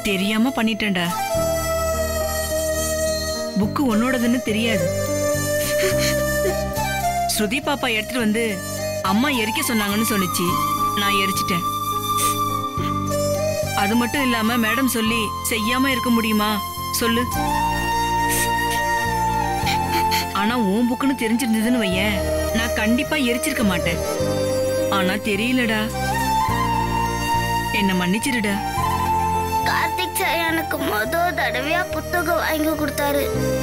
தெரியாம பண்ணிட்டேன்டா புக்கு உன்னோடதுன்னு தெரியாது ஸ்ருதி பாப்பா எடுத்துட்டு வந்து அம்மா எரிக்க சொன்னாங்கன்னு சொன்னுச்சு நான் எரிச்சிட்டேன் அது மட்டும் இல்லாம மேடம் சொல்லி செய்யாம இருக்க முடியுமா சொல்லு ஆனா உன் புக்குன்னு தெரிஞ்சிருந்ததுன்னு வையேன் நான் கண்டிப்பா எரிச்சிருக்க மாட்டேன் ஆனா தெரியலடா என்ன மன்னிச்சிருடா கார்த்திக் சார் எனக்கு மொதல் தடவையா புத்தகம் வாங்கி கொடுத்தாரு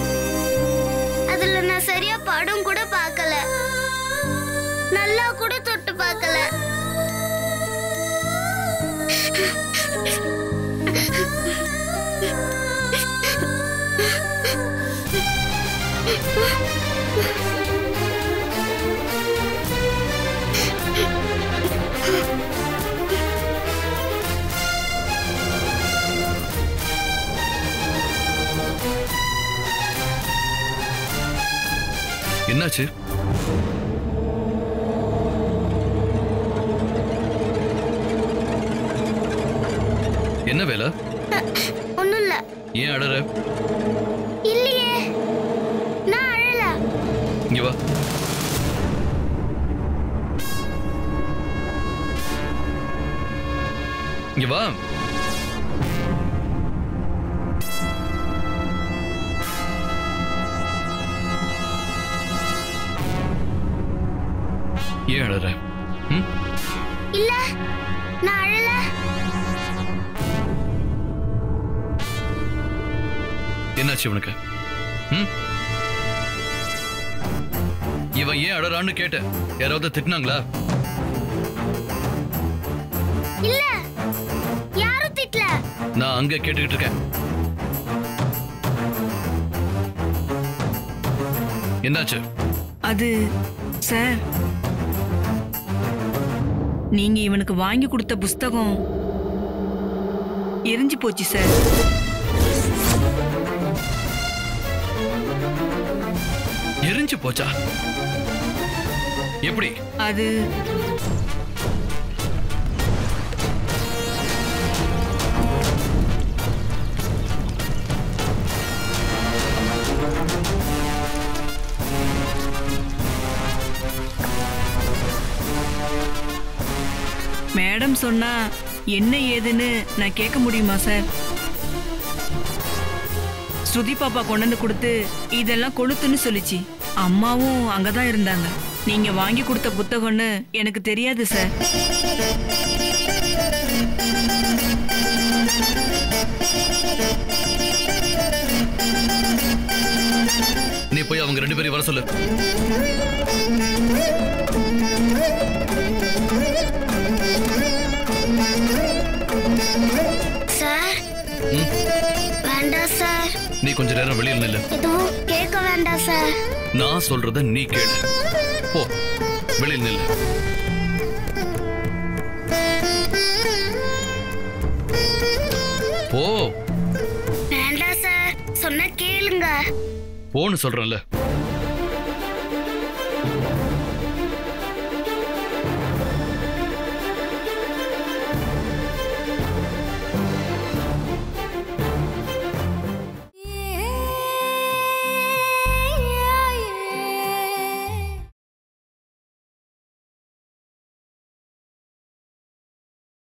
அதுல நான் சரியா படம் கூட பார்க்கல நல்லா கூட தொட்டு பார்க்கல என்னாச்சு என்ன வேலை ஒண்ணும் இல்ல ஏன் அழற இல்லையே நான் அழல இங்க வா இங்க வா ஏன் அழற ம் இல்ல நான் அழல என்னாச்சு இவனுக்கு ம் இவன் ஏன் அழறான்னு கேட்டேன் யாராவது திட்டினாங்களா இல்ல யாரும் திட்டல நான் அங்க கேட்டுக்கிட்டு இருக்கேன் என்னாச்சு அது சார் நீங்க இவனுக்கு வாங்கி கொடுத்த புஸ்தகம் எரிஞ்சு போச்சு சார் எரிஞ்சு போச்சா எப்படி அது மேடம் சொன்னா என்ன ஏதுன்னு நான் கேட்க முடியுமா சார் ஸ்ருதி பாப்பா கொண்டு வந்து கொடுத்து இதெல்லாம் கொளுத்துன்னு சொல்லிச்சு அம்மாவும் அங்கதான் இருந்தாங்க நீங்க வாங்கி கொடுத்த புத்தகம்னு எனக்கு தெரியாது சார் நீ போய் அவங்க ரெண்டு பேரையும் வர சொல்லு சார் ம்? வேண்டாம் சார் நீ கொஞ்ச நேரம் வெளியில் நில்லு எதுவும் கேட்க வேண்டாம் சார் நான் சொல்றத நீ கேளு போ வெளியில் நில்லு போ வேண்டாம் சார் சொன்ன கேளுங்க போன்னு சொல்றேன்ல